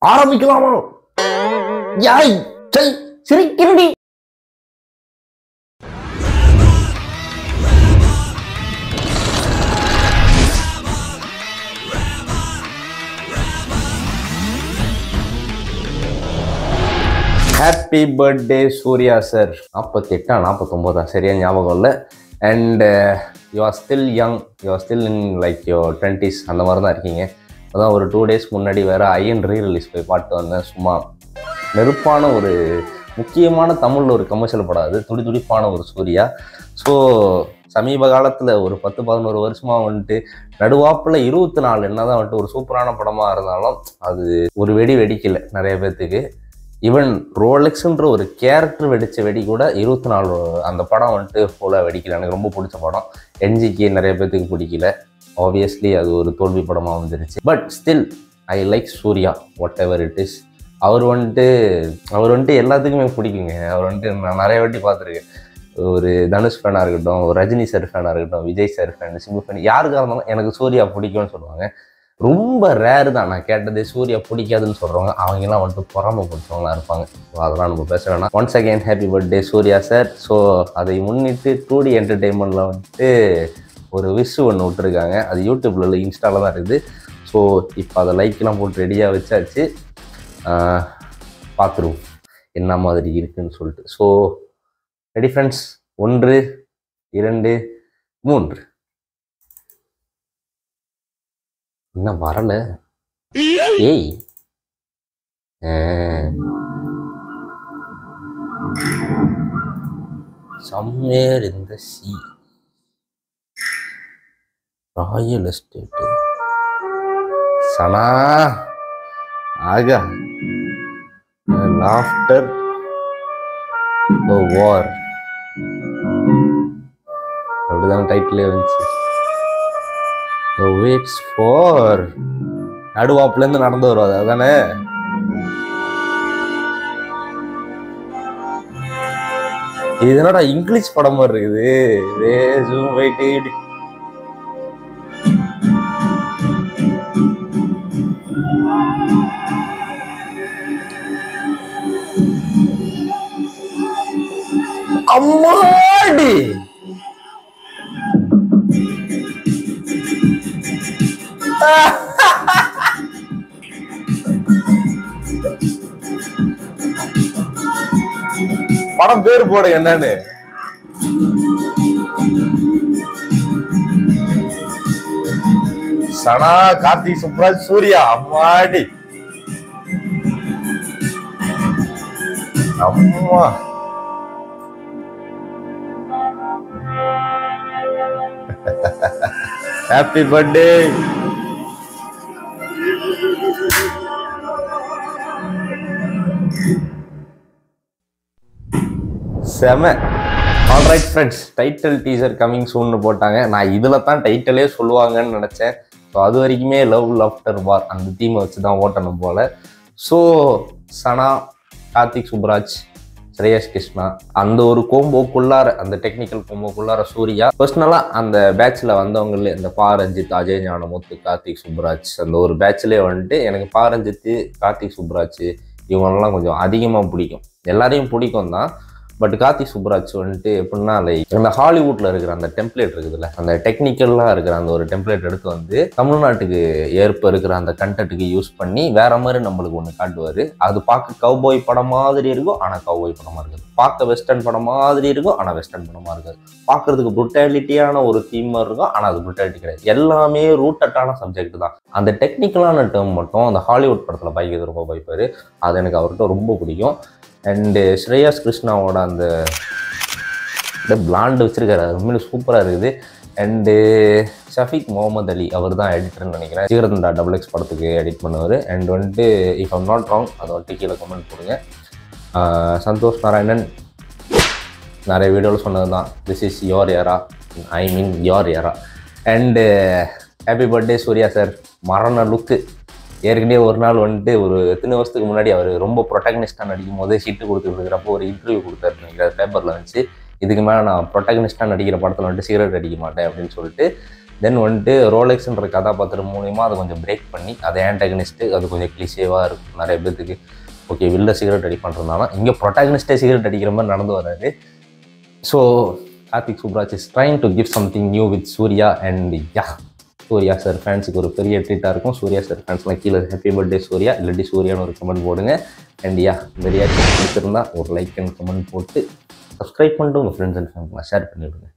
ஆரம்பிக்கலாமா யாய் சை சிரிக்கிறடி ஹாப்பி பர்த்டே சூர்யா சார் நாற்பத்தெட்டா நாற்பத்தொம்போதா சரியா ஞாபகம் இல்லை and you are still young you are still in like your twenties அந்த மாதிரி தான் இருக்கீங்க அதான் ஒரு டூ டேஸ் முன்னாடி வேறு ஐயன் ரீ ரிலீஸ் போய் பாட்டு வந்தேன் சும்மா நெருப்பான ஒரு முக்கியமான தமிழில் ஒரு கமர்ஷியல் படம் அது துடி துடிப்பான ஒரு சூர்யா ஸோ சமீப காலத்தில் ஒரு பத்து பதினோரு வருஷமாக வந்துட்டு நடுவாப்பில் இருபத்தி நாலு என்ன தான் வந்துட்டு ஒரு சூப்பரான படமாக இருந்தாலும் அது ஒரு வெடி வெடிக்கல நிறைய பேர்த்துக்கு ஈவன் ரோலெக்ஸ்ன்ற ஒரு கேரக்டர் வெடிச்ச வெடி கூட இருபத்தி நாலு அந்த படம் வந்துட்டு ஃபுல்லாக வெடிக்கல எனக்கு ரொம்ப பிடிச்ச படம் என்ஜிக்கு நிறைய பேர்த்துக்கு பிடிக்கல ஆப்வியஸ்லி அது ஒரு தோல்வி படமாக வந்துருச்சு but still I like Suriya whatever it is அவர் வந்துட்டு அவர் வந்துட்டு எல்லாத்துக்குமே பிடிக்குங்க அவர் வந்துட்டு நான் நிறைய வாட்டி பார்த்துருக்கேன் ஒரு தனுஷ் ஃபேனாக இருக்கட்டும் ஒரு ரஜினி சார் ஃபேனாக இருக்கட்டும் Vijay sir fan Simbu fan யாருக்காக இருந்தாலும் எனக்கு சூர்யா பிடிக்கும்னு சொல்லுவாங்க ரொம்ப ரேர் தான் நான் கேட்டது சூர்யா பிடிக்காதுன்னு சொல்கிறவங்க அவங்கெல்லாம் வந்துட்டு பொறாம பிடிச்சவங்களா இருப்பாங்க ஸோ அதெல்லாம் நம்ம பேச வேணாம் once again happy birthday Suriya sir so அதை முன்னிட்டு டூ டி என்டர்டெயின்மெண்ட்டில் வந்துட்டு ஒரு விஷ் ஒன்று விட்டுருக்காங்க அது யூடியூப்ல இல்லை இன்ஸ்டாவில் தான் இருக்குது ஸோ இப்போ அதை லைக்லாம் போட்டு ரெடியாக வச்சாச்சு ஆஹ் பார்த்துருவோம் என்ன மாதிரி இருக்குன்னு சொல்லிட்டு ஸோ ரெடி ஃப்ரெண்ட்ஸ் ஒன்று இரண்டு மூன்று இன்னும் வரல ஏய் somewhere in the sea royal estate Sana ஆகா லாஃப்டர் த வார் அப்படிதான் டைட்டிலே வந்துச்சு த வெயிட்ஸ் ஃபார் நடுவாப்புலேருந்து நடந்து வரும் அது அதானே இது என்னடா இங்கிலீஷ் படம் மாதிரி இருக்குது இதே ஜூம் போயிட்டு இப்படி அம்மாடி படம் பேர் போடு என்னன்னு சனா கார்த்திக் சுப்ராஜ் சூர்யா அம்மாடி அம்மா ஹாப்பி பர்த்டே செம alright friends title teaser coming சூன்னு போட்டாங்க நான் இதில் தான் டைட்டிலே சொல்லுவாங்கன்னு நினச்சேன் ஸோ அது வரைக்குமே லவ் லாஃப்டர் பார் அந்த தீமை வச்சு தான் ஓட்டணும் போல் ஸோ சனா கார்த்திக் சுப்ராஜ் ஸ்ரேயஸ் கிருஷ்ணா அந்த ஒரு கோம்போக்குள்ளார அந்த டெக்னிக்கல் கோம்போக்குள்ளார சூர்யா பர்சனலாக அந்த பேட்சில் வந்தவங்களே இந்த பாரஞ்சித் அஜய் ஞானமுத்து கார்த்திக் சுப்ராஜ் அந்த ஒரு பேட்ச்லேயே வந்துட்டு எனக்கு பாரஞ்சித்து கார்த்திக் சுப்ராஜ் இவங்களெல்லாம் கொஞ்சம் அதிகமாக பிடிக்கும் எல்லாரையும் பிடிக்கும் தான் பட் கார்த்திக் சுப்ராஜ் வந்துட்டு எப்படின்னா லைக் அந்த ஹாலிவுட்ல இருக்கிற அந்த டெம்ப்ளேட் இருக்குதுல்ல அந்த டெக்னிக்கலாக இருக்கிற அந்த ஒரு டெம்ப்ளேட் எடுத்து வந்து தமிழ்நாட்டுக்கு ஏற்ப இருக்கிற அந்த கண்டென்ட்டுக்கு யூஸ் பண்ணி வேற மாதிரி நம்மளுக்கு ஒன்று காட்டுவார் அது பார்க்க கவுபாய் படம் மாதிரி இருக்கும் ஆனால் கவுபாய் படமாக இருக்குது பார்க்க வெஸ்டர்ன் படம் மாதிரி இருக்கும் ஆனால் வெஸ்டர்ன் படமாக இருக்காது பார்க்கறதுக்கு புட்டாலிட்டியான ஒரு தீம் இருக்கும் ஆனால் அது புட்டாலிட்டி கிடையாது எல்லாமே ரூட்டட்டான சப்ஜெக்ட் தான் அந்த டெக்னிக்கலான டேர்ம் மட்டும் அந்த ஹாலிவுட் படத்தில் பைக்கிறது ரொம்ப பைப்பார் அது எனக்கு அவர்கிட்ட ரொம்ப பிடிக்கும் அண்டு ஸ்ரேயாஸ் கிருஷ்ணாவோட அந்த பிளாண்ட் வச்சிருக்காரு அது உண்மையிலே சூப்பராக இருக்குது அண்டு ஷஃபிக் முகமது அலி அவர் தான் எடிட்டர்னு நினைக்கிறேன் சீரதண்டா டபுள் எக்ஸ் படத்துக்கு எடிட் பண்ணுவார் அண்ட் வந்துட்டு இஃப் ஐம் நாட் ராங் அதை வந்துட்டு கீழே கமெண்ட் போடுங்க ஆஹ் சந்தோஷ் நாராயணன் நிறைய வீடியோவில் சொன்னது தான் this is your era I mean your era and happy birthday Suriya sir மரண லுக்கு ஏற்கனவே ஒரு நாள் வந்துட்டு ஒரு எத்தனை வருஷத்துக்கு முன்னாடி அவர் ரொம்ப ப்ரொட்டகனிஸ்டாக நடிக்கும் போதே சீட்டு கொடுத்துட்டு இருக்கிறப்போ ஒரு இன்டர்வியூ கொடுத்தாரு நினைக்கிற பேப்பரில் வந்துச்சு இதுக்கு மேலே நான் ப்ரொட்டகனிஸ்டாக நடிக்கிற படத்தில் வந்துட்டு சிகரெட் அடிக்க மாட்டேன் அப்படின்னு சொல்லிட்டு தென் வந்துட்டு ரோலெக்ஸ்ன்ற கதாபாத்திரம் மூலிமா அதை கொஞ்சம் பிரேக் பண்ணி அதை ஆன்டகனிஸ்ட்டு அது கொஞ்சம் கிளிசேவாக இருக்கும் நிறைய பேர்த்துக்கு ஓகே வெளில சிகரெட் அடி பண்ணுறதுனால இங்கே ப்ரொட்டாகனிஸ்டே சிகரெட் அடிக்கிற மாதிரி நடந்து வராரு so Karthik Subraj is trying to give something new with Suriya and yeah Suriya sir ஃபேன்ஸுக்கு ஒரு பெரிய ட்ரீட்டாக இருக்கும் சூர்யா சார் ஃபேன்ஸ்லாம் கீழே ஹாப்பி பர்த்டே சூர்யா இல்லாட்டி சூர்யான்னு ஒரு கமெண்ட் போடுங்க அண்ட் யா இந்த ரியாக்ஷன் பிடிச்சிருந்தா ஒரு லைக் அண்ட் கமெண்ட் போட்டு சப்ஸ்கிரைப் பண்ணிட்டு உங்கள் ஃப்ரெண்ட்ஸ் அண்ட் ஃபேமிலிலாம் ஷேர் பண்ணிவிடுங்க